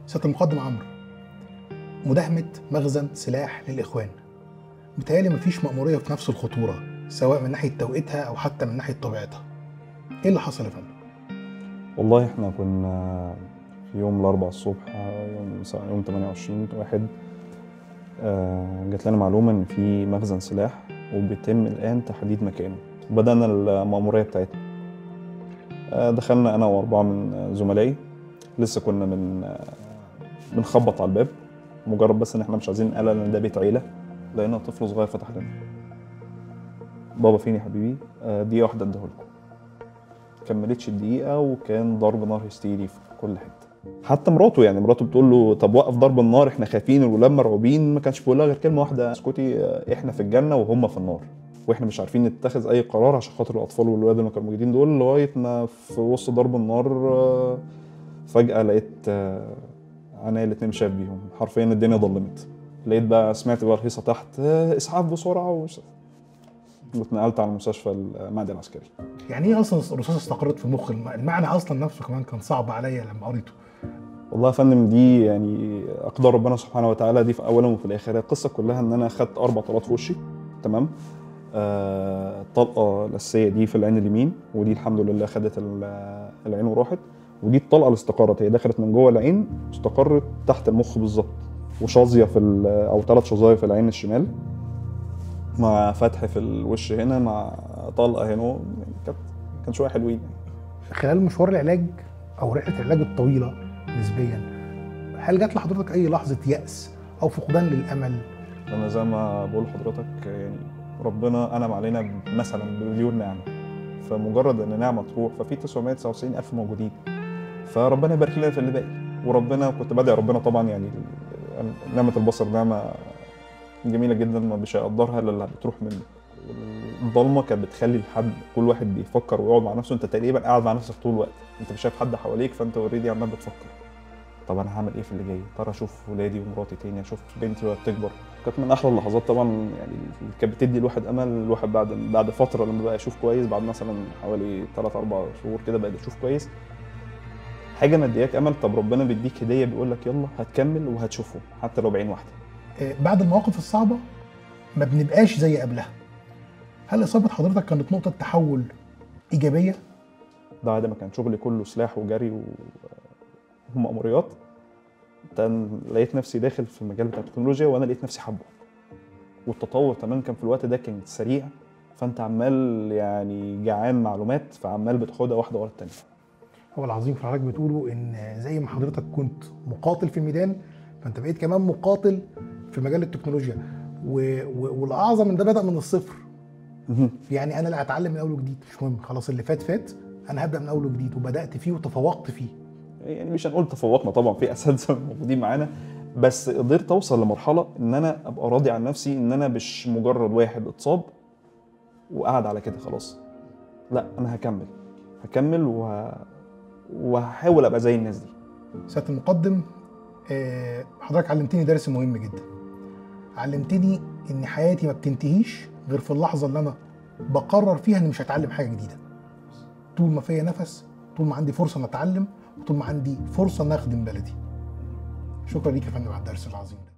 سياده المقدم عمرو مداهمه مخزن سلاح للاخوان متهيألي مفيش مأمورية في نفس الخطورة سواء من ناحية توقيتها أو حتى من ناحية طبيعتها. إيه اللي حصل يا فندم؟ والله احنا كنا في يوم الأربعاء الصبح يوم يوم 28 واحد آه، جات لنا معلومة إن في مخزن سلاح وبيتم الآن تحديد مكانه بدأنا المأمورية بتاعتنا آه، دخلنا أنا وأربعة من زملائي لسه كنا من آه، بنخبط على الباب مجرد بس إن احنا مش عايزين نقلق لأن ده بيت عيلة لقينا طفل صغير فتح لنا بابا فين يا حبيبي آه، دقيقة واحدة اديهولكم كملتش الدقيقة وكان ضرب نار هستيري في كل حتة حتى مراته يعني مراته بتقول له طب وقف ضرب النار احنا خايفين الولاد مرعوبين ما كانش بيقول لها غير كلمة واحدة اسكتي آه، احنا في الجنة وهم في النار واحنا مش عارفين نتخذ اي قرار عشان خاطر الاطفال والولاد اللي كانوا موجودين دول لغاية ما في وسط ضرب النار آه، فجأة لقيت آه، عينيا الاتنين شاف بيهم حرفيا الدنيا ضلمت لقيت بقى سمعت بقى الهيصة تحت آه، اسعاف بسرعة ومش واتنقلت على المستشفى المعدي العسكري يعني إيه أصلا الرصاصة استقرت في مخ الم- المعنى أصلا نفسه كمان كان صعب عليا لما قريته. والله يا فندم دي يعني اقدار ربنا سبحانه وتعالى دي في اولا وفي الاخر القصه كلها ان انا خدت اربع طلقات في وشي تمام آه، الطلقه الاساسيه دي في العين اليمين ودي الحمد لله خدت ال- العين وراحت ودي الطلقه اللي استقرت هي دخلت من جوه العين استقرت تحت المخ بالظبط وشظيه في ال- او ثلاث شظايا في العين الشمال مع فتح في الوش هنا مع طلقه هنا يعني كانت كان شويه حلوين خلال مشوار العلاج أو رحلة العلاج الطويلة نسبيا هل جات لحضرتك أي لحظة يأس أو فقدان للأمل؟ انا زي ما بقول لحضرتك يعني ربنا انعم علينا مثلا بمليون نعمه فمجرد ان نعمه تروح ففي 999 الف موجودين فربنا يبارك لنا في اللي باقي وربنا كنت بدعي ربنا طبعا يعني ال- نعمه البصر نعمه جميله جدا ما مش هيقدرها الا اللي بتروح منه الضلمه كانت بتخلي الحد كل واحد بيفكر ويقعد مع نفسه انت تقريبا قاعد مع نفسك طول الوقت انت مش شايف حد حواليك فانت اوريدي عمال بتفكر طب انا هعمل ايه في اللي جاي ترى اشوف ولادي ومراتي تاني اشوف بنتي وهي بتكبر كانت من احلى اللحظات طبعا يعني اللي كانت بتدي الواحد امل الواحد بعد بعد فتره لما بقى يشوف كويس بعد مثلا حوالي 3 4 شهور كده بقى يشوف كويس حاجه مدياك امل طب ربنا بيديك هديه بيقول لك يلا هتكمل وهتشوفه حتى لو بعين واحده آه، بعد المواقف الصعبة ما بنبقاش زي قبلها. هل إصابة حضرتك كانت نقطة تحول إيجابية؟ بعد ما كان شغلي كله سلاح وجري و- ومأموريات كان لقيت نفسي داخل في المجال بتاع التكنولوجيا وانا لقيت نفسي حابه والتطور كمان كان في الوقت ده كان سريع فانت عمال يعني جعان معلومات فعمال بتاخدها واحده ورا التانيه هو العظيم في حضرتك بتقوله ان زي ما حضرتك كنت مقاتل في الميدان فانت بقيت كمان مقاتل في مجال التكنولوجيا و... و... والاعظم ان ده بدا من الصفر يعني انا لا اتعلم من اول وجديد مش مهم خلاص اللي فات فات انا هبدا من اول وجديد وبدات فيه وتفوقت فيه يعني مش هنقول تفوقنا طبعا في اساتذه موجودين معانا بس قدرت اوصل لمرحله ان انا ابقى راضي عن نفسي ان انا مش مجرد واحد اتصاب وقعد على كده خلاص لا انا هكمل هكمل وه... وهحاول ابقى زي الناس دي سياده المقدم آه، حضرتك علمتني درس مهم جدا علمتني ان حياتي ما بتنتهيش غير في اللحظه اللي انا بقرر فيها اني مش هتعلم حاجه جديده طول ما فيا نفس طول ما عندي فرصه ان اتعلم وطول ما عندي فرصه ان اخدم بلدي شكرا ليك يا فندم على الدرس العظيم ده